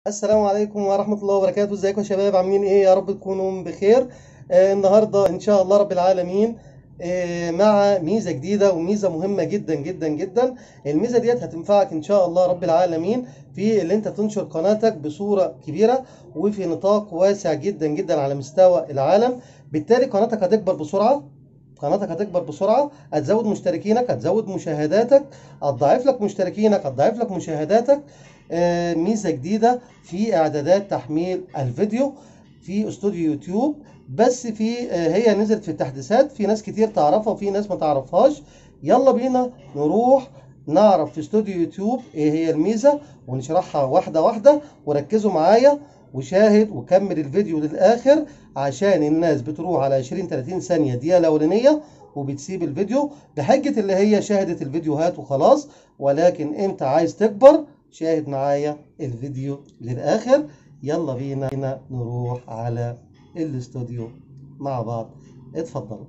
السلام عليكم ورحمة الله وبركاته ازيكم يا شباب عاملين ايه يا رب تكونوا بخير آه النهاردة ان شاء الله رب العالمين آه مع ميزة جديدة وميزة مهمة جدا جدا جدا الميزة ديت هتنفعك ان شاء الله رب العالمين في اللي انت تنشر قناتك بصورة كبيرة وفي نطاق واسع جدا جدا على مستوى العالم بالتالي قناتك هتكبر بسرعة قناتك هتكبر بسرعة هتزود مشتركينك هتزود مشاهداتك هتضاعف لك مشتركينك هتضاعف لك مشاهداتك آه، ميزة جديدة في إعدادات تحميل الفيديو في استوديو يوتيوب بس في آه، هي نزلت في التحديثات في ناس كتير تعرفها وفي ناس ما تعرفهاش يلا بينا نروح نعرف في استوديو يوتيوب ايه هي الميزة ونشرحها واحدة واحدة وركزوا معايا وشاهد وكمل الفيديو للآخر عشان الناس بتروح على 20 30 ثانية دقيقة الأولانية وبتسيب الفيديو بحجة اللي هي شاهدت الفيديوهات وخلاص ولكن انت عايز تكبر شاهد معايا الفيديو للآخر يلا بينا بينا نروح على الاستوديو مع بعض اتفضلوا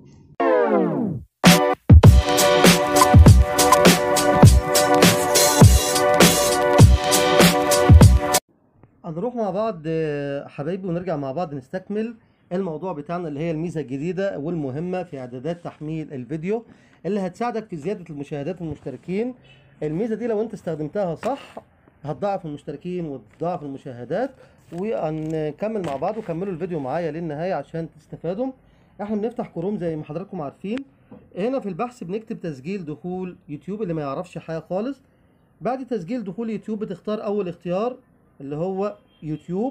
هنروح مع بعض آه، حبايبي ونرجع مع بعض نستكمل الموضوع بتاعنا اللي هي الميزة الجديدة والمهمة في إعدادات تحميل الفيديو اللي هتساعدك في زيادة المشاهدات والمشتركين الميزة دي لو أنت استخدمتها صح هتضاعف المشتركين وتضاعف المشاهدات وهنكمل مع بعض وكملوا الفيديو معايا للنهاية عشان تستفادوا احنا بنفتح كروم زي ما حضراتكم عارفين هنا في البحث بنكتب تسجيل دخول يوتيوب اللي ما يعرفش حاجة خالص بعد تسجيل دخول يوتيوب بتختار أول اختيار اللي هو يوتيوب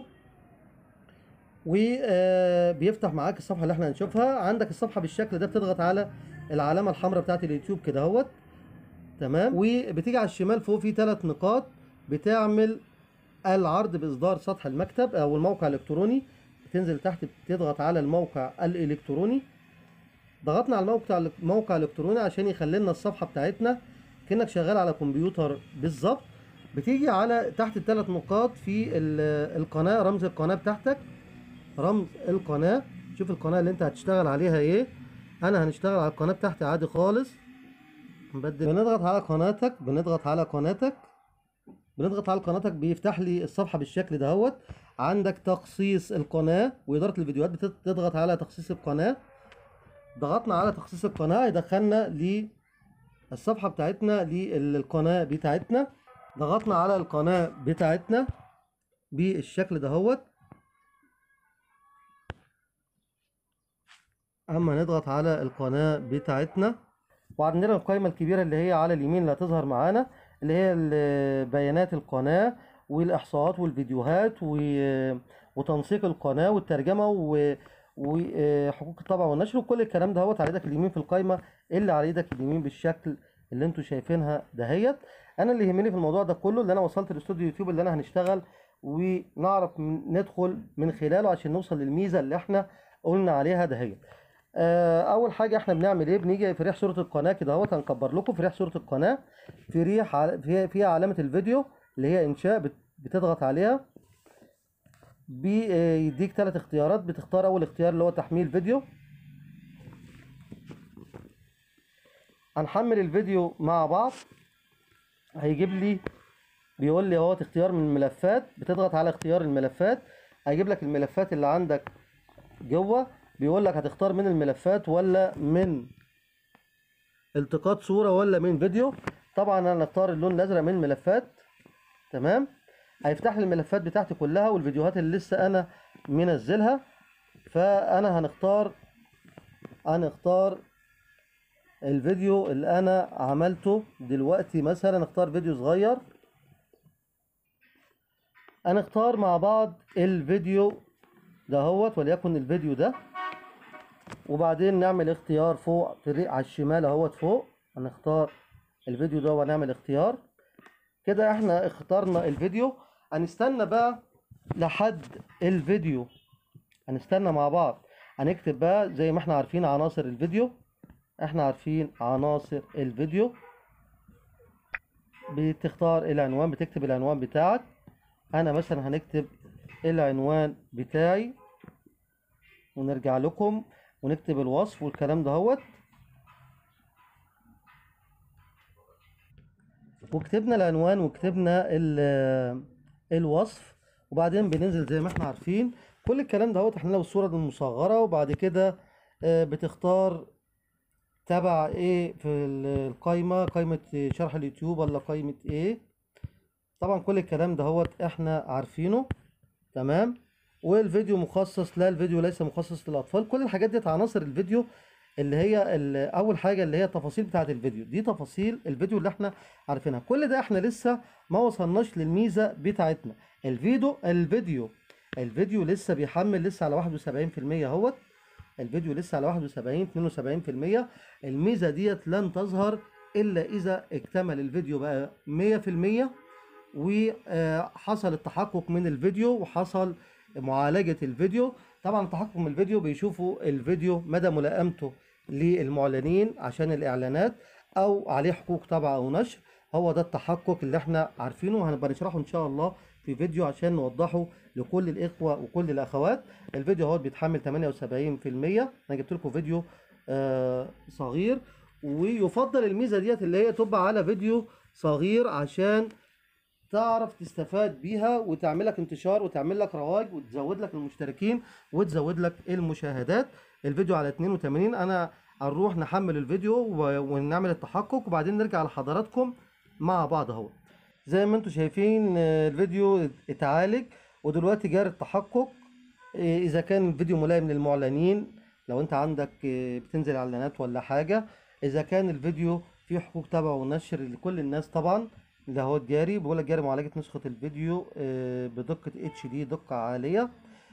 وبيفتح معاك الصفحة اللي احنا هنشوفها عندك الصفحة بالشكل ده بتضغط على العلامة الحمراء بتاعت اليوتيوب كده اهوت تمام وبتيجي على الشمال فوق في ثلاث نقاط بتعمل العرض بإصدار سطح المكتب أو الموقع الإلكتروني تنزل تحت تضغط على الموقع الإلكتروني ضغطنا على الموقع الموقع الإلكتروني عشان يخلي لنا الصفحة بتاعتنا كأنك شغال على كمبيوتر بالظبط بتيجي على تحت الثلاث نقاط في ال- القناة رمز القناة بتاعتك رمز القناة شوف القناة اللي انت هتشتغل عليها ايه انا هنشتغل على القناة بتاعتي عادي خالص نبدل بنضغط على قناتك بنضغط على قناتك بنضغط على قناتك بيفتح لي الصفحة بالشكل دهوت عندك تخصيص القناة وإدارة الفيديوهات بتضغط على تخصيص القناة ضغطنا على تخصيص القناة يدخلنا للصفحة بتاعتنا للقناة بتاعتنا ضغطنا على القناة بتاعتنا بالشكل دهوت اما نضغط على القناة بتاعتنا وعندنا القائمة الكبيرة اللي هي على اليمين اللي هتظهر معانا اللي هي ال- بيانات القناة والإحصاءات والفيديوهات و- وتنسيق القناة والترجمة و- وحقوق الطبع والنشر وكل الكلام ده هوت على ايدك اليمين في القائمة اللي على ايدك اليمين بالشكل اللي انتوا شايفينها دهيت انا اللي يهمني في الموضوع ده كله اللي انا وصلت لاستوديو يوتيوب اللي انا هنشتغل ونعرف من- ندخل من خلاله عشان نوصل للميزة اللي احنا قلنا عليها دهيت آه، اول حاجه احنا بنعمل ايه بنيجي في ريح صوره القناه كده اهوت هنكبر لكم في ريح صوره القناه في ريح عل- فيها فيها علامه الفيديو اللي هي انشاء بت- بتضغط عليها بيديك ثلاث اختيارات بتختار اول اختيار اللي هو تحميل فيديو هنحمل الفيديو مع بعض هيجيب لي بيقول لي اهوت اختيار من الملفات بتضغط على اختيار الملفات هيجيب لك الملفات اللي عندك جوه بيقول لك هتختار من الملفات ولا من التقاط صورة ولا من فيديو طبعا انا اختار اللون الازرق من الملفات تمام هيفتح لي الملفات بتاعتي كلها والفيديوهات اللي لسه انا منزلها فانا هنختار هنختار الفيديو اللي انا عملته دلوقتي مثلا اختار فيديو صغير هنختار مع بعض الفيديو دهوت وليكن الفيديو ده وبعدين نعمل اختيار فوق في الري- على الشمال اهوت فوق هنختار الفيديو ده ونعمل اختيار كده احنا اخترنا الفيديو هنستنى بقى لحد الفيديو هنستنى مع بعض هنكتب بقى زي ما احنا عارفين عناصر الفيديو احنا عارفين عناصر الفيديو بتختار العنوان بتكتب العنوان بتاعك انا مثلا هنكتب العنوان بتاعي ونرجع لكم ونكتب الوصف والكلام دهوت وكتبنا العنوان وكتبنا ال- الوصف وبعدين بننزل زي ما احنا عارفين كل الكلام دوت احنا لو الصورة دي مصغرة وبعد كده آه، بتختار تبع ايه في ال- القايمة قايمة شرح اليوتيوب ولا قايمة ايه طبعا كل الكلام دهوت احنا عارفينه تمام والفيديو مخصص لا الفيديو ليس مخصص للاطفال كل الحاجات دي عناصر الفيديو اللي هي ال- اول حاجه اللي هي التفاصيل بتاعه الفيديو دي تفاصيل الفيديو اللي احنا عارفينها كل ده احنا لسه ما وصلناش للميزه بتاعتنا الفيديو الفيديو الفيديو لسه بيحمل لسه على 71% اهوت الفيديو لسه على 71 72% الميزه ديت لن تظهر الا اذا اكتمل الفيديو بقى 100% وحصل التحقق من الفيديو وحصل معالجة الفيديو طبعا التحقق من الفيديو بيشوفوا الفيديو مدى ملائمته للمعلنين عشان الإعلانات أو عليه حقوق طبع أو نشر هو ده التحقق اللي احنا عارفينه وهنبقى نشرحه إن شاء الله في فيديو عشان نوضحه لكل الإخوة وكل الأخوات الفيديو هو بيتحمل 78% أنا جبت لكم فيديو آه صغير ويفضل الميزة ديت اللي هي تبقى على فيديو صغير عشان تعرف تستفاد بيها وتعمل لك انتشار وتعمل لك رواج وتزود لك المشتركين وتزود لك المشاهدات الفيديو على 82 انا هنروح نحمل الفيديو و- ونعمل التحقق وبعدين نرجع لحضراتكم مع بعض اهو زي ما انتم شايفين آه، الفيديو اتعالج ودلوقتي جاري التحقق آه، اذا كان الفيديو ملائم للمعلنين لو انت عندك آه، بتنزل اعلانات ولا حاجه اذا كان الفيديو فيه حقوق تبع ونشر لكل الناس طبعا ده هو الجاري بقول لك جاري معالجه نسخه الفيديو آه، بدقه اتش دي دقه عاليه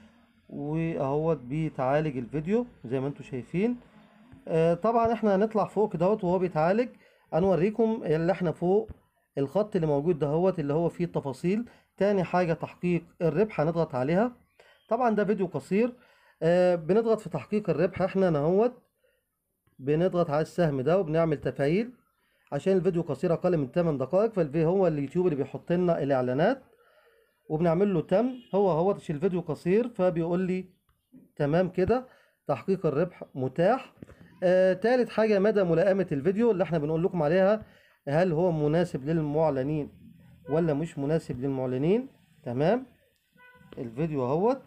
واهوت بيتعالج الفيديو زي ما انتم شايفين آه، طبعا احنا هنطلع فوق كدهوت وهو بيتعالج هنوريكم اللي احنا فوق الخط اللي موجود دهوت اللي هو فيه التفاصيل تاني حاجة تحقيق الربح هنضغط عليها طبعا ده فيديو قصير آه، بنضغط في تحقيق الربح احنا نهوت بنضغط على السهم ده وبنعمل تفعيل عشان الفيديو قصير اقل من 8 دقائق فالفي هو اليوتيوب اللي بيحط لنا الاعلانات وبنعمل له تم هو هو عشان الفيديو قصير فبيقول لي تمام كده تحقيق الربح متاح آه، تالت حاجة مدى ملائمة الفيديو اللي احنا بنقول لكم عليها هل هو مناسب للمعلنين ولا مش مناسب للمعلنين تمام الفيديو اهوت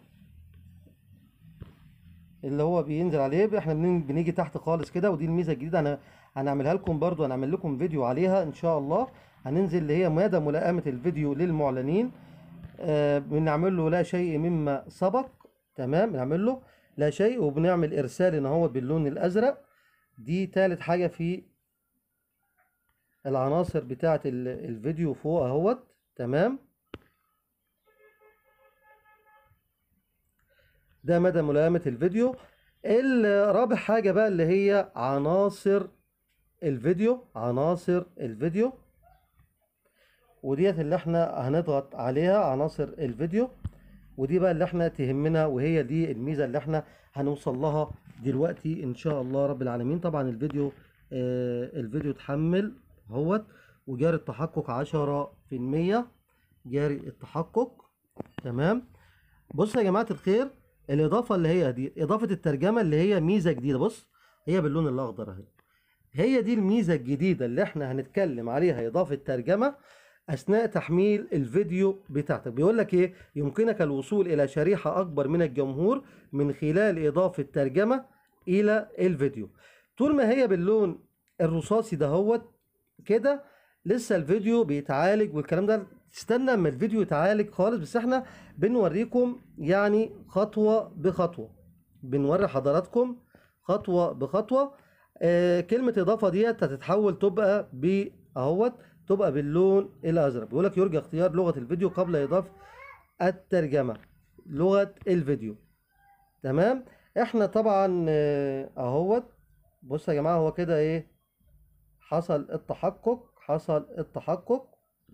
اللي هو بينزل عليه احنا بن- بنيجي تحت خالص كده ودي الميزه الجديده انا هنعملها لكم برضو هنعمل لكم فيديو عليها ان شاء الله هننزل اللي هي مدى ملائمه الفيديو للمعلنين آه بنعمل له لا شيء مما سبق تمام بنعمل له لا شيء وبنعمل ارسال ان هو باللون الازرق دي تالت حاجه في العناصر بتاعه ال- الفيديو فوق اهوت تمام ده مدى ملائمة الفيديو الرابع حاجة بقى اللي هي عناصر الفيديو عناصر الفيديو وديت اللي احنا هنضغط عليها عناصر الفيديو ودي بقى اللي احنا تهمنا وهي دي الميزة اللي احنا هنوصل لها دلوقتي ان شاء الله رب العالمين طبعا الفيديو آه الفيديو اتحمل اهوت وجاري التحقق عشرة في المية جاري التحقق تمام بص يا جماعة الخير الإضافة اللي هي دي إضافة الترجمة اللي هي ميزة جديدة بص هي باللون الأخضر أهي هي دي الميزة الجديدة اللي احنا هنتكلم عليها إضافة ترجمة أثناء تحميل الفيديو بتاعتك بيقول لك إيه يمكنك الوصول إلى شريحة أكبر من الجمهور من خلال إضافة ترجمة إلى الفيديو طول ما هي باللون الرصاصي دهوت كده لسه الفيديو بيتعالج والكلام ده تستنى اما الفيديو يتعالج خالص بس احنا بنوريكم يعني خطوة بخطوة بنوري حضراتكم خطوة بخطوة آه كلمة إضافة ديت هتتحول تبقى ب اهوت تبقى باللون الأزرق بيقول لك يرجى اختيار لغة الفيديو قبل إضافة الترجمة لغة الفيديو تمام احنا طبعا آه، اهوت بصوا يا جماعة هو كده ايه حصل التحقق حصل التحقق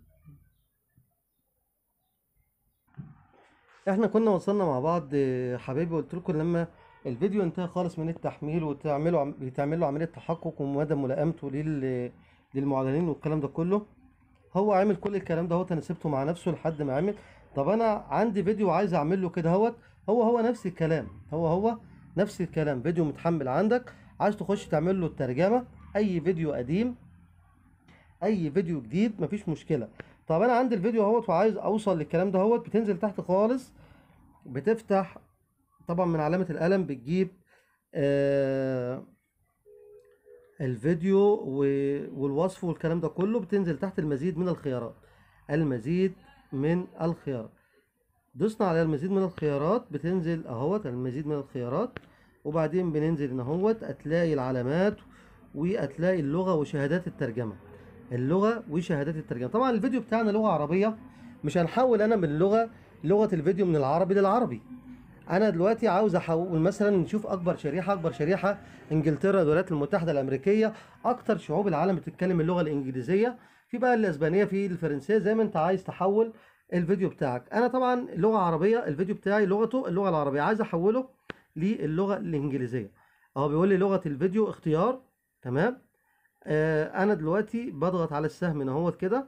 احنا كنا وصلنا مع بعض آه، حبايبي قلت لكم لما الفيديو انتهى خالص من التحميل وتعملوا عم- بيتعمل له عمليه تحقق ومدى ملائمته لل للمعلنين والكلام ده كله هو عامل كل الكلام ده انا سبته مع نفسه لحد ما عمل طب انا عندي فيديو عايز اعمل له كده اهوت هو هو نفس الكلام هو هو نفس الكلام فيديو متحمل عندك عايز تخش تعمل له الترجمه اي فيديو قديم اي فيديو جديد مفيش مشكله طب انا عندي الفيديو اهوت وعايز اوصل للكلام ده اهوت بتنزل تحت خالص بتفتح طبعا من علامة القلم بتجيب آه الفيديو و- والوصف والكلام ده كله بتنزل تحت المزيد من الخيارات المزيد من الخيارات دوسنا على المزيد من الخيارات بتنزل اهوت المزيد من الخيارات وبعدين بننزل هنا اهوت هتلاقي العلامات وهتلاقي اللغة وشهادات الترجمة اللغة وشهادات الترجمة طبعا الفيديو بتاعنا لغة عربية مش هنحول انا من اللغة لغة الفيديو من العربي للعربي انا دلوقتي عاوز احول مثلا نشوف اكبر شريحه اكبر شريحه انجلترا الولايات المتحده الامريكيه اكتر شعوب العالم بتتكلم اللغه الانجليزيه في بقى الاسبانيه في الفرنسيه زي ما انت عايز تحول الفيديو بتاعك انا طبعا لغه عربيه الفيديو بتاعي لغته اللغه العربيه عايز احوله للغه الانجليزيه اهو بيقول لي لغه الفيديو اختيار تمام آه انا دلوقتي بضغط على السهم هنا اهوت كده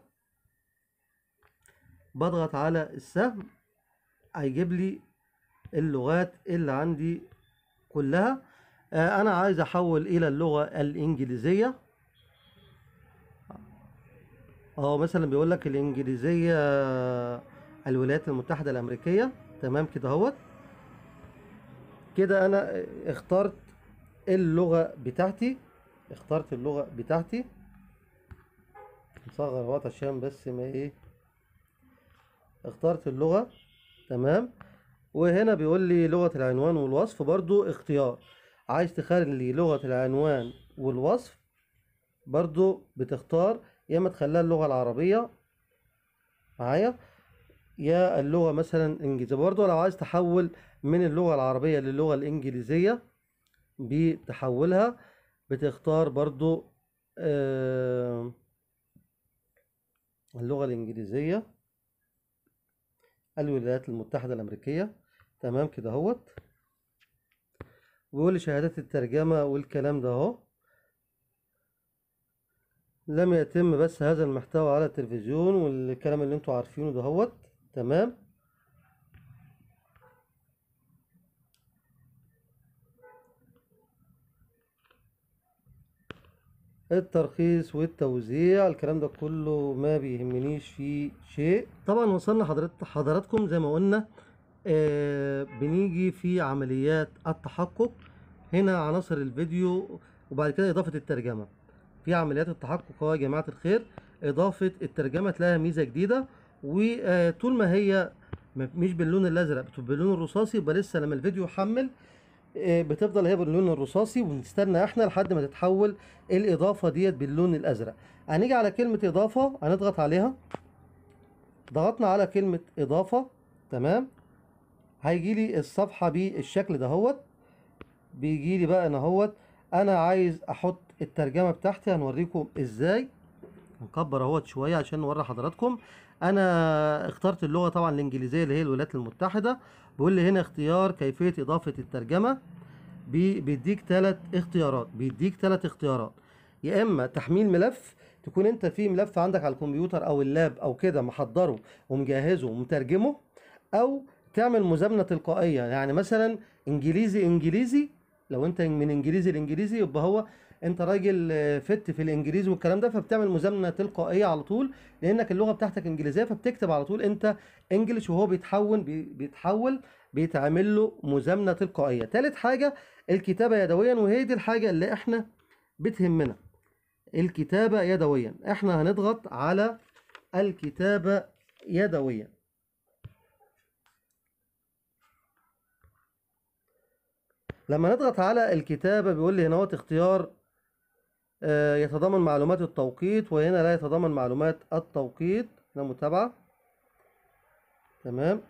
بضغط على السهم هيجيب لي اللغات اللي عندي كلها آه، انا عايز احول الى اللغة الانجليزية اه مثلا بيقول لك الانجليزية الولايات المتحدة الامريكية تمام كده اهوت كده انا اخترت اللغة بتاعتي اخترت اللغة بتاعتي نصغر اهوت عشان بس ما ايه اخترت اللغة تمام وهنا بيقول لي لغة العنوان والوصف برضو اختيار عايز تخلي لغة العنوان والوصف برضو بتختار يا اما تخليها اللغة العربية معايا يا اللغة مثلا الانجليزية برضو لو عايز تحول من اللغة العربية للغة الانجليزية بتحولها بتختار برضو آه اللغة الانجليزية الولايات المتحدة الأمريكية تمام كده اهوت ويقول لي شهادات الترجمة والكلام ده اهو لم يتم بث هذا المحتوى على التلفزيون والكلام اللي انتوا عارفينه ده اهوت تمام الترخيص والتوزيع الكلام ده كله ما بيهمنيش فيه شيء طبعا وصلنا حضرت حضراتكم زي ما قلنا آه بنيجي في عمليات التحقق هنا عناصر الفيديو وبعد كده اضافة الترجمة في عمليات التحقق اهو يا جماعة الخير اضافة الترجمة تلاقيها ميزة جديدة وطول ما هي م- مش باللون الازرق بتبقى باللون الرصاصي يبقى لسه لما الفيديو يحمل آه، بتفضل هي باللون الرصاصي ونستنى احنا لحد ما تتحول الاضافه ديت باللون الازرق هنيجي على كلمه اضافه هنضغط عليها ضغطنا على كلمه اضافه تمام هيجي لي الصفحه بالشكل دهوت بيجي لي بقى اهوت انا عايز احط الترجمه بتاعتي هنوريكم ازاي هنكبر اهوت شويه عشان نوري حضراتكم انا اخترت اللغه طبعا الانجليزيه اللي هي الولايات المتحده بيقول لي هنا اختيار كيفيه اضافه الترجمه بي- بيديك ثلاث اختيارات بيديك ثلاث اختيارات يا اما تحميل ملف تكون انت في ملف عندك على الكمبيوتر او اللاب او كده محضره ومجهزه ومترجمه او تعمل مزامنه تلقائيه يعني مثلا انجليزي انجليزي لو انت من انجليزي لانجليزي يبقى هو انت راجل آه، فت في الانجليزي والكلام ده فبتعمل مزامنه تلقائيه على طول لانك اللغه بتاعتك انجليزيه فبتكتب على طول انت انجلش وهو بيتحول بي- بيتحول بيتعمل له مزامنه تلقائيه تالت حاجه الكتابه يدويا وهي دي الحاجه اللي احنا بتهمنا الكتابه يدويا احنا هنضغط على الكتابه يدويا لما نضغط على الكتابة بيقول لي هنا هو اختيار آه، يتضمن معلومات التوقيت وهنا لا يتضمن معلومات التوقيت هنا متابعة تمام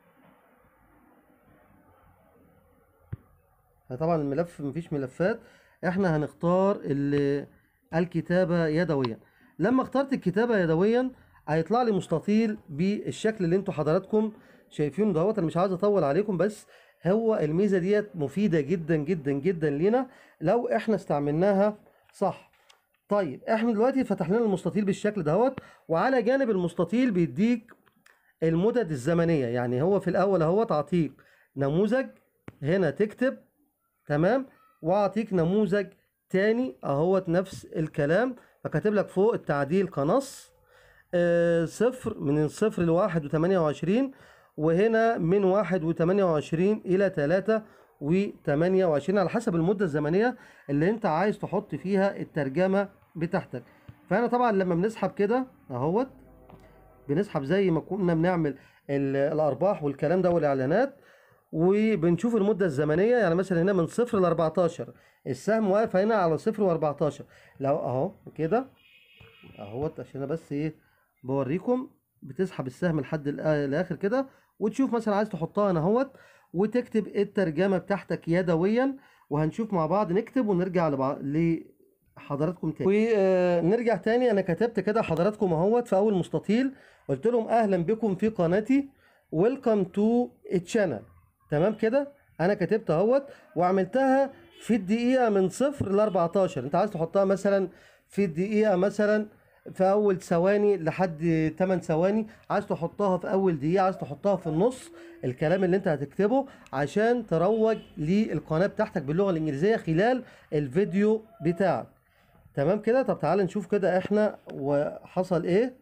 طبعا الملف مفيش ملفات احنا هنختار ال- الكتابة يدويا لما اخترت الكتابة يدويا هيطلع لي مستطيل بالشكل اللي انتوا حضراتكم شايفينه دوت انا مش عايز اطول عليكم بس هو الميزة ديت مفيدة جدا جدا جدا لينا لو احنا استعملناها صح طيب احنا دلوقتي فتح لنا المستطيل بالشكل دوت وعلى جانب المستطيل بيديك المدد الزمنية يعني هو في الأول اهو تعطيك نموذج هنا تكتب تمام واعطيك نموذج تاني اهوت نفس الكلام فكاتب لك فوق التعديل كنص آه، صفر من صفر لواحد وتمانية وعشرين وهنا من واحد وتمانية وعشرين إلى تلاتة وتمانية وعشرين على حسب المدة الزمنية اللي أنت عايز تحط فيها الترجمة بتاعتك فأنا طبعا لما بنسحب كده أهوت بنسحب زي ما كنا بنعمل ال- الأرباح والكلام ده والإعلانات وبنشوف المدة الزمنية يعني مثلا هنا من صفر ل 14 السهم واقف هنا على صفر و14 لو اهو كده اهوت عشان انا بس ايه بوريكم بتسحب السهم لحد الآ- الاخر كده وتشوف مثلا عايز تحطها هنا اهوت وتكتب الترجمة بتاعتك يدويا وهنشوف مع بعض نكتب ونرجع لبعض لحضراتكم تاني ونرجع تاني انا كتبت كده حضراتكم اهوت في اول مستطيل قلت لهم اهلا بكم في قناتي ويلكم تو تشانل تمام كده انا كتبت اهوت وعملتها في الدقيقة من صفر ل 14 انت عايز تحطها مثلا في الدقيقة مثلا في اول ثواني لحد 8 ثواني عايز تحطها في اول دقيقة عايز تحطها في النص الكلام اللي انت هتكتبه عشان تروج للقناة بتاعتك باللغة الانجليزية خلال الفيديو بتاعك تمام كده طب تعال نشوف كده احنا وحصل ايه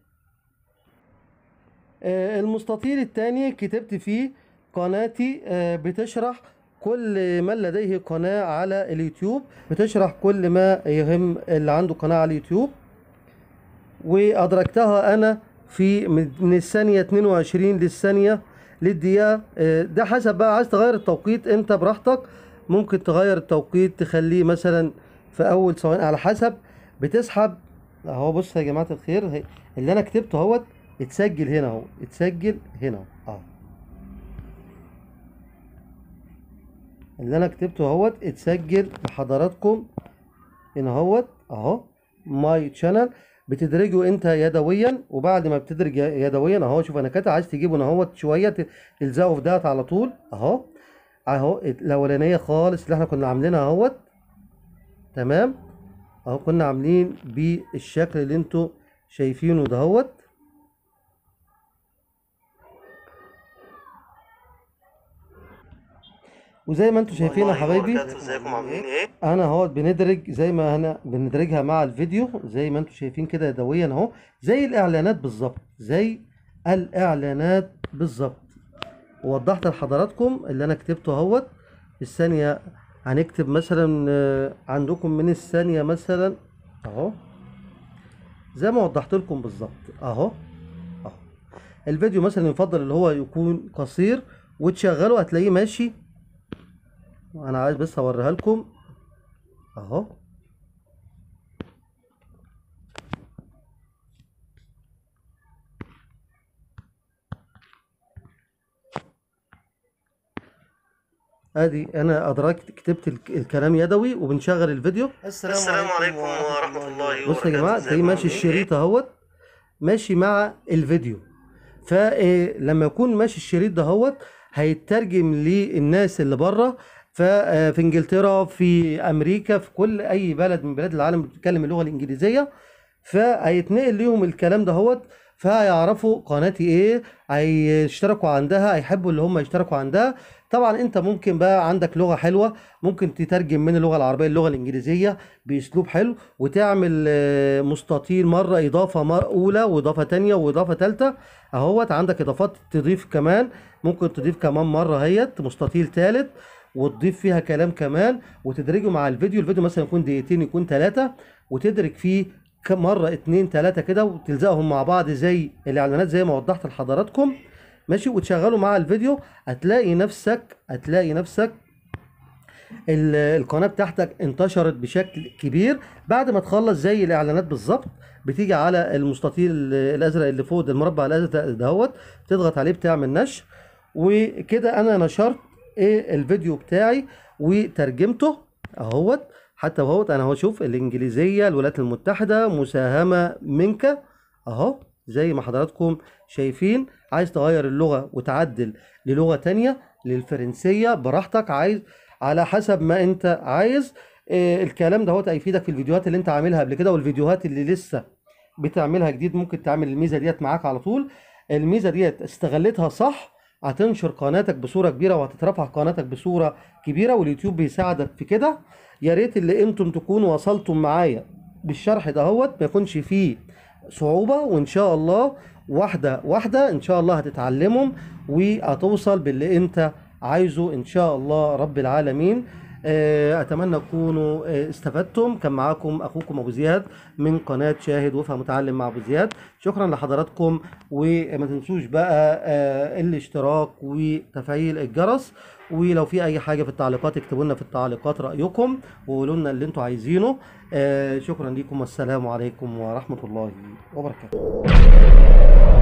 آه، المستطيل الثاني كتبت فيه قناتي آه، بتشرح كل من لديه قناة على اليوتيوب بتشرح كل ما يهم اللي عنده قناة على اليوتيوب وأدركتها أنا في من من الثانية 22 للثانية للدقيقة آه، ده حسب بقى عايز تغير التوقيت انت براحتك ممكن تغير التوقيت تخليه مثلا في أول ثواني على حسب بتسحب اهو بص يا جماعة الخير هي- اللي أنا كتبته اهوت اتسجل هنا اهو اتسجل هنا اهو اللي انا كتبته اهوت اتسجل لحضراتكم هنا اهوت اهو ماي شانل بتدرجه انت يدويا وبعد ما بتدرج يدويا اهو شوف انا كاتب عايز تجيبه هنا اهوت شويه ت- تلزقه في دهت على طول اهو اهو الاولانيه خالص اللي احنا كنا عاملينها اهوت تمام اهو كنا عاملين بالشكل اللي انتوا شايفينه دهوت وزي ما انتوا شايفين يا حبايبي ازيكم عاملين ايه؟ انا اهوت بندرج زي ما انا بندرجها مع الفيديو زي ما انتم شايفين كده يدويا اهو زي الاعلانات بالظبط زي الاعلانات بالظبط ووضحت لحضراتكم اللي انا كتبته اهوت الثانيه هنكتب مثلا آه، عندكم من الثانيه مثلا اهو زي ما وضحت لكم بالظبط اهو اهو الفيديو مثلا يفضل اللي هو يكون قصير وتشغله هتلاقيه ماشي وانا عايز بس اوريها لكم اهو ادي انا ادركت كتبت الك- الكلام يدوي وبنشغل الفيديو السلام عليكم ورحمة الله وبركاته بص يا جماعه ازيكم تلاقيه ماشي عاملين ايه؟ الشريط اهوت ماشي مع الفيديو فلما يكون ماشي الشريط دهوت هيترجم للناس اللي بره ففي انجلترا في امريكا في كل اي بلد من بلاد العالم بتتكلم اللغه الانجليزيه فهيتنقل ليهم الكلام دهوت فهيعرفوا قناتي ايه هيشتركوا عندها هيحبوا اللي هم يشتركوا عندها طبعا انت ممكن بقى عندك لغه حلوه ممكن تترجم من اللغه العربيه للغه الانجليزيه باسلوب حلو وتعمل آه، مستطيل مره اضافه مره اولى واضافه تانية واضافه تالتة اهوت عندك اضافات تضيف كمان ممكن تضيف كمان مره هيت مستطيل تالت وتضيف فيها كلام كمان وتدرجه مع الفيديو الفيديو مثلا يكون دقيقتين يكون ثلاثة وتدرج فيه كم مرة اتنين تلاتة كده وتلزقهم مع بعض زي الاعلانات زي ما وضحت لحضراتكم ماشي وتشغلوا مع الفيديو هتلاقي نفسك هتلاقي نفسك ال- القناة بتاعتك انتشرت بشكل كبير بعد ما تخلص زي الاعلانات بالظبط بتيجي على المستطيل الازرق اللي فوق ده المربع الازرق دهوت تضغط عليه بتعمل نشر وكده انا نشرت ايه الفيديو بتاعي وترجمته اهوت حتى اهوت انا اهو شوف الانجليزيه الولايات المتحده مساهمه منك اهو زي ما حضراتكم شايفين عايز تغير اللغه وتعدل للغه تانية للفرنسيه براحتك عايز على حسب ما انت عايز إيه الكلام ده هيفيدك في الفيديوهات اللي انت عاملها قبل كده والفيديوهات اللي لسه بتعملها جديد ممكن تعمل الميزه ديت معاك على طول الميزه ديت استغلتها صح هتنشر قناتك بصوره كبيره وهتترفع قناتك بصوره كبيره واليوتيوب بيساعدك في كده يا ريت اللي انتم تكونوا وصلتم معايا بالشرح دهوت ما يكونش فيه صعوبة وإن شاء الله واحدة واحدة إن شاء الله هتتعلمهم وهتوصل باللي أنت عايزه إن شاء الله رب العالمين آه، أتمنى تكونوا آه، استفدتم كان معاكم أخوكم أبو زياد من قناة شاهد وافهم متعلم مع أبو زياد شكرا لحضراتكم وما تنسوش بقى آه، الاشتراك وتفعيل الجرس ولو في أي حاجة في التعليقات اكتبوا لنا في التعليقات رأيكم وقولوا لنا اللي انتوا عايزينه آه، شكرا لكم والسلام عليكم ورحمة الله وبركاته